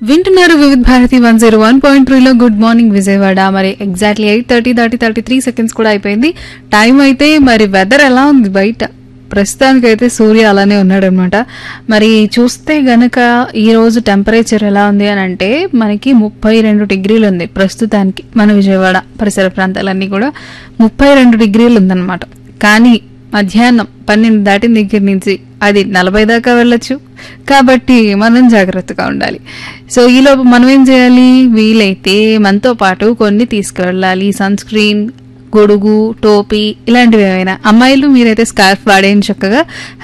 వింటున్నారు Vividh Bharati one zero one point త్రీలో good morning Vijayawada మరి exactly eight thirty thirty thirty three seconds కూడా అయిపోయింది టైం అయితే మరి వెదర్ ఎలా ఉంది బయట ప్రస్తుతానికైతే సూర్య అలానే ఉన్నాడు అనమాట మరి చూస్తే గనక ఈ రోజు టెంపరేచర్ ఎలా ఉంది అని అంటే మనకి ముప్పై రెండు డిగ్రీలు ఉంది ప్రస్తుతానికి మన విజయవాడ పరిసర ప్రాంతాలన్నీ కూడా ముప్పై రెండు డిగ్రీలు ఉందన్నమాట కానీ మధ్యాహ్నం పన్నెండు దాటిన దగ్గర నుంచి అది నలభై దాకా వెళ్ళొచ్చు కాబట్టి మనం జాగ్రత్తగా ఉండాలి సో ఈలోపు మనం ఏం చేయాలి వీలైతే మనతో పాటు కొన్ని తీసుకువెళ్ళాలి సన్ స్క్రీన్ గొడుగు టోపీ ఇలాంటివి ఏమైనా అమ్మాయిలు మీరైతే స్కార్ఫ్ వాడేయండి చక్కగా